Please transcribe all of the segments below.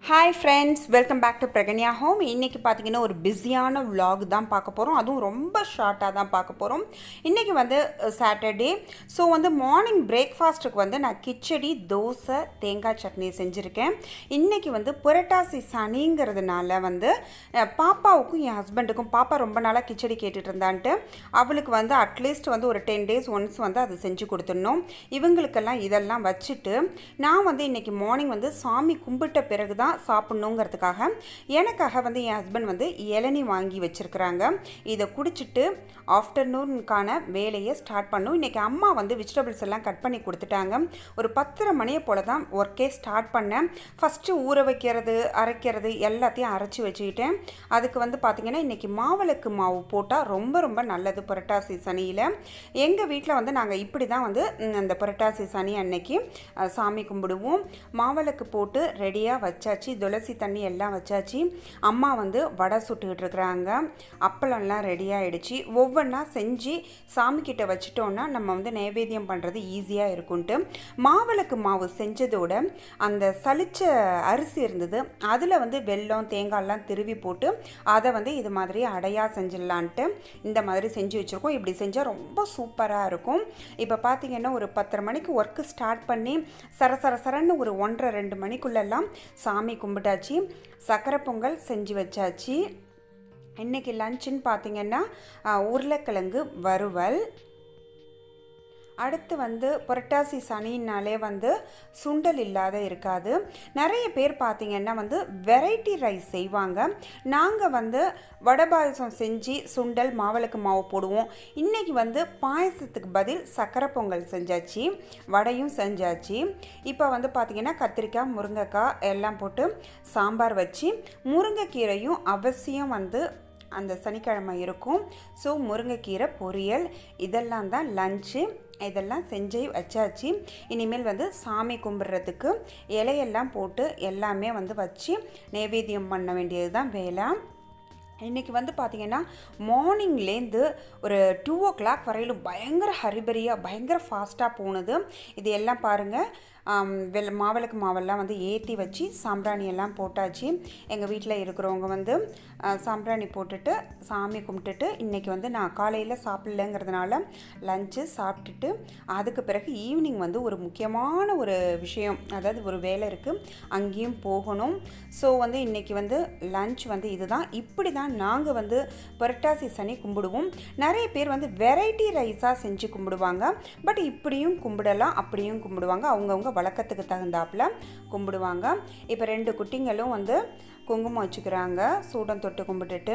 hi friends welcome back to Pragnya home இன்றைக்கி பார்த்தீங்கன்னா ஒரு பிஸியான vlog தான் பார்க்க போகிறோம் அதுவும் ரொம்ப ஷார்ட்டாக தான் பார்க்க போகிறோம் இன்றைக்கி வந்து சாட்டர்டே ஸோ வந்து மார்னிங் பிரேக்ஃபாஸ்ட்டுக்கு வந்து நான் கிச்சடி தோசை தேங்காய் சட்னி செஞ்சுருக்கேன் இன்றைக்கி வந்து புரட்டாசி சனிங்கிறதுனால வந்து அஹ், பாப்பாவுக்கும் என் ஹஸ்பண்டுக்கும் பாப்பா ரொம்ப நாளாக கிச்சடி கேட்டுட்டு இருந்தான்ட்டு அவளுக்கு வந்து அட்லீஸ்ட் வந்து ஒரு டென் டேஸ் ஒன்ஸ் வந்து அது செஞ்சு கொடுத்துடணும் இவங்களுக்கெல்லாம் இதெல்லாம் வச்சுட்டு நான் வந்து இன்றைக்கி மார்னிங் வந்து சாமி கும்பிட்ட பிறகு தான் சாப்பிட்ணுங்கிறதுக்காக எனக்காக வந்து என் ஹஸ்பண்ட் வந்து இளநி வாங்கி வச்சுருக்குறாங்க இதை குடிச்சிட்டு ஆஃப்டர்நூனுக்கான வேலையை ஸ்டார்ட் பண்ணும் இன்றைக்கி அம்மா வந்து வெஜிடபிள்ஸ் எல்லாம் கட் பண்ணி கொடுத்துட்டாங்க ஒரு பத்தரை மணியை போல் தான் ஒர்க்கே ஸ்டார்ட் பண்ணேன் ஃபஸ்ட்டு ஊற வைக்கிறது அரைக்கிறது எல்லாத்தையும் அரைச்சி வச்சுக்கிட்டேன் அதுக்கு வந்து பார்த்திங்கன்னா இன்றைக்கி மாவிளக்கு மாவு போட்டால் ரொம்ப ரொம்ப நல்லது புரட்டாசி சனியில் எங்கள் வீட்டில் வந்து நாங்கள் இப்படி தான் வந்து ம், அந்த புரட்டாசி சனி அன்னைக்கு அஹ், சாமி கும்பிடுவோம் மாவிளக்கு போட்டு ரெடியாக வச்சாச்சு துளசி தண்ணி எல்லாம் வச்சாச்சு அம்மா வந்து வடை சுட்டுக்கிட்டு இருக்கிறாங்க அப்பளம்லாம் ரெடி ஆகிடுச்சு ஒவ்வொன்றா செஞ்சு சாமிக்கிட்ட வச்சிட்டோன்னா நம்ம வந்து நைவேத்தியம் பண்ணுறது ஈஸியாக இருக்கும்ன்ட்டு மாவிளக்கு மாவு செஞ்சதோட அந்த சலிச்ச அரிசி இருந்தது அதில் வந்து வெல்லம் தேங்காய்லாம் திருவி போட்டு அதை வந்து இது மாதிரி அடையாக செஞ்சிடலான்ட்டு இந்த மாதிரி செஞ்சு வச்சுருக்கோம் இப்படி செஞ்சால் ரொம்ப சூப்பராக இருக்கும் இப்போ பார்த்தீங்கன்னா ஒரு பத்தரை மணிக்கு ஒர்க்கு ஸ்டார்ட் பண்ணி சர சர சரன்னு ஒரு ஒன்றரை ரெண்டு மணிக்குள்ளெல்லாம் சாமி கும்பிட்டாச்சு சக்கரை பொங்கல் செஞ்சு வச்சாச்சு இன்றைக்கி லஞ்சுன்னு பார்த்தீங்கன்னா ஆ, உருளைக்கிழங்கு வறுவல் அடுத்து வந்து புரட்டாசி சனினாலே வந்து சுண்டல் இல்லாத இருக்காது நிறைய பேர் பார்த்தீங்கன்னா வந்து வெரைட்டி ரைஸ் செய்வாங்க நாங்கள் வந்து வடை பாயசம் செஞ்சு சுண்டல் மாவிளக்கு மாவு போடுவோம் இன்றைக்கி வந்து பாயசத்துக்கு பதில் சக்கரை பொங்கல் செஞ்சாச்சு வடையும் செஞ்சாச்சு இப்போ வந்து பார்த்திங்கன்னா கத்திரிக்காய் முருங்கைக்காய் எல்லாம் போட்டு சாம்பார் வச்சு முருங்கைக்கீரையும் அவசியம் வந்து அந்த சனிக்கிழமை இருக்கும் ஸோ முருங்கைக்கீரை பொரியல் இதெல்லாம் தான் லஞ்சு இதெல்லாம் செஞ்சு வச்சாச்சு இனிமேல் வந்து சாமி கும்பிட்றதுக்கு இலையெல்லாம் போட்டு எல்லாமே வந்து வச்சு நைவேத்தியம் பண்ண வேண்டியது தான் வேலை இன்றைக்கி வந்து பார்த்திங்கன்னா மார்னிங்லேருந்து ஒரு டூ ஓ கிளாக் வரையிலும் பயங்கர ஹரிபரியாக பயங்கர ஃபாஸ்ட்டாக போனது இது எல்லாம் பாருங்கள் வெள் மாவிளக்கு மாவெல்லாம் வந்து ஏற்றி வச்சு சாம்பிராணி எல்லாம் போட்டாச்சு எங்கள் வீட்டில் இருக்கிறவங்க வந்து ஆ, சாம்பிராணி போட்டுட்டு சாமி கும்பிட்டுட்டு இன்றைக்கி வந்து நான் காலையில் சாப்பிட்லங்கிறதுனால லஞ்சு சாப்பிட்டுட்டு அதுக்கு பிறகு ஈவினிங் வந்து ஒரு முக்கியமான ஒரு விஷயம் அதாவது ஒரு வேலை இருக்குது அங்கேயும் போகணும் ஸோ வந்து இன்றைக்கி வந்து லஞ்ச் வந்து இதுதான் இப்படி தான் நாங்கள் வந்து புரட்டாசி சனி கும்பிடுவோம் நிறைய பேர் வந்து வெரைட்டி ரைஸாக செஞ்சு கும்பிடுவாங்க பட் இப்படியும் கும்பிடலாம் அப்படியும் கும்பிடுவாங்க அவங்கவுங்க வழக்கத்துக்கு தகுந்தாப்புல கும்பிடுவாங்க இப்போ ரெண்டு குட்டிங்களும் வந்து குங்குமம் வச்சுக்கிறாங்க சூடம் தொட்டு கும்பிட்டுட்டு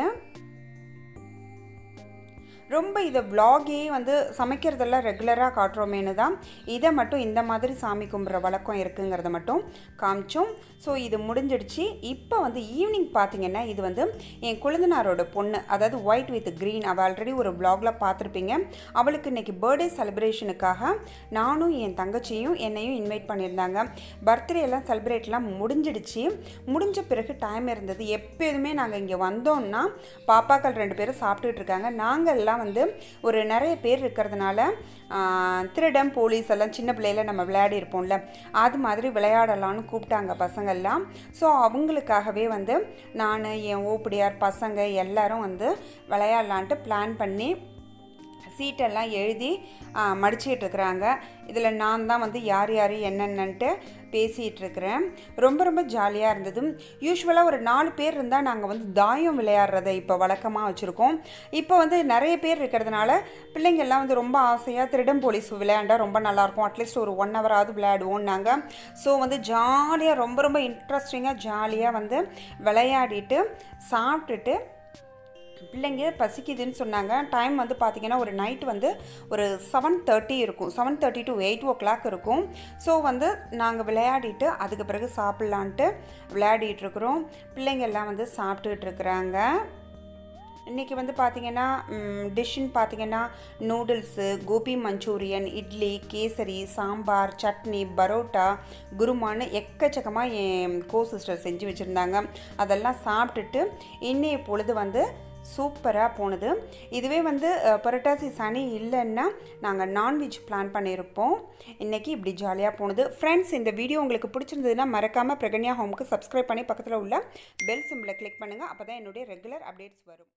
ரொம்ப இதை vlog-ஏ வந்து சமைக்கிறதெல்லாம் ரெகுலராக காட்டுறோமேனு தான் இதை மட்டும் இந்த மாதிரி சாமி கும்பிட்ற வழக்கம் இருக்குங்கிறத மட்டும் காமிச்சோம் ஸோ இது முடிஞ்சிடுச்சு இப்போ வந்து ஈவினிங் பார்த்தீங்கன்னா இது வந்து என் குழந்தனாரோட பொண்ணு அதாவது ஒயிட் வித் க்ரீன் அவள் ஆல்ரெடி ஒரு vlog-ல பார்த்துருப்பீங்க அவளுக்கு இன்னைக்கு பர்த்டே செலிப்ரேஷனுக்காக நானும் என் தங்கச்சியும் என்னையும் இன்வைட் பண்ணியிருந்தாங்க பர்த்டே எல்லாம் செலிப்ரேட்லாம் முடிஞ்சிடுச்சு முடிஞ்ச பிறகு டைம் இருந்தது எப்போதுமே நாங்கள் இங்கே வந்தோம்னா பாப்பாக்கள் ரெண்டு பேரும் சாப்பிட்டுட்டு இருக்காங்க நாங்கள் எல்லாம் வந்து ஒரு நிறைய பேர் இருக்கிறதுனால ஆ, திருடம் போலீஸ் எல்லாம் சின்ன பிள்ளையில நம்ம விளையாடி இருப்போம்ல அது மாதிரி விளையாடலாம்னு கூப்பிட்டாங்க பசங்கள்லாம் ஸோ அவங்களுக்காகவே வந்து நான் என் ஓப்படியார் பசங்க எல்லாரும் வந்து விளையாடலான்ட்டு பிளான் பண்ணி சீட்டெல்லாம் எழுதி மடிச்சிட்டு இருக்கிறாங்க இதில் நான் தான் வந்து யார் யார் என்னென்னன்ட்டு பேசிகிட்டு இருக்கிறேன் ரொம்ப ரொம்ப ஜாலியாக இருந்தது யூஸ்வலாக ஒரு நாலு பேர் இருந்தால் நாங்கள் வந்து தாயம் விளையாடுறதை இப்போ வழக்கமாக வச்சுருக்கோம் இப்போ வந்து நிறைய பேர் இருக்கிறதுனால பிள்ளைங்கள்லாம் வந்து ரொம்ப ஆசையாக திருடம் போலீஸ் விளையாண்டா ரொம்ப நல்லாயிருக்கும் அட்லீஸ்ட் ஒரு ஒன் ஹவராவது விளையாடுவோம் நாங்கள் ஸோ வந்து ஜாலியாக ரொம்ப ரொம்ப இன்ட்ரெஸ்டிங்காக ஜாலியாக வந்து விளையாடிட்டு சாப்பிட்டுட்டு பிள்ளைங்க பசிக்குதுன்னு சொன்னாங்க டைம் வந்து பார்த்திங்கன்னா ஒரு நைட் வந்து ஒரு செவன் தேர்ட்டி இருக்கும் seven thirty to eight o'clock இருக்கும் ஸோ வந்து நாங்கள் விளையாடிட்டு அதுக்கு பிறகு சாப்பிட்லான்ட்டு விளையாடிட்டு இருக்கிறோம் பிள்ளைங்க எல்லாம் வந்து சாப்பிட்டுட்டு இருக்கிறாங்க இன்றைக்கி வந்து பார்த்திங்கன்னா டிஷ்ஷுன்னு பார்த்தீங்கன்னா நூடுல்ஸு கோபி மஞ்சூரியன் இட்லி கேசரி சாம்பார் சட்னி பரோட்டா குருமான்னு எக்கச்சக்கமாக என் கோ சிஸ்டர் செஞ்சு வச்சுருந்தாங்க அதெல்லாம் சாப்பிட்டுட்டு இன்னைய பொழுது வந்து சூப்பராக போனது இதுவே வந்து அஹ், புரட்டாசி சனி இல்லைன்னா நாங்கள் நான்வெஜ் பிளான் பண்ணியிருப்போம் இன்றைக்கி இப்படி ஜாலியாக போனது ஃப்ரெண்ட்ஸ் இந்த வீடியோ உங்களுக்கு பிடிச்சிருந்ததுன்னா மறக்காமல் பிரகன்யா ஹோமுக்கு சப்ஸ்கிரைப் பண்ணி பக்கத்தில் உள்ள பெல் சிம்பிளை கிளிக் பண்ணுங்கள் அப்போ தான் என்னுடைய ரெகுலர் அப்டேட்ஸ் வரும்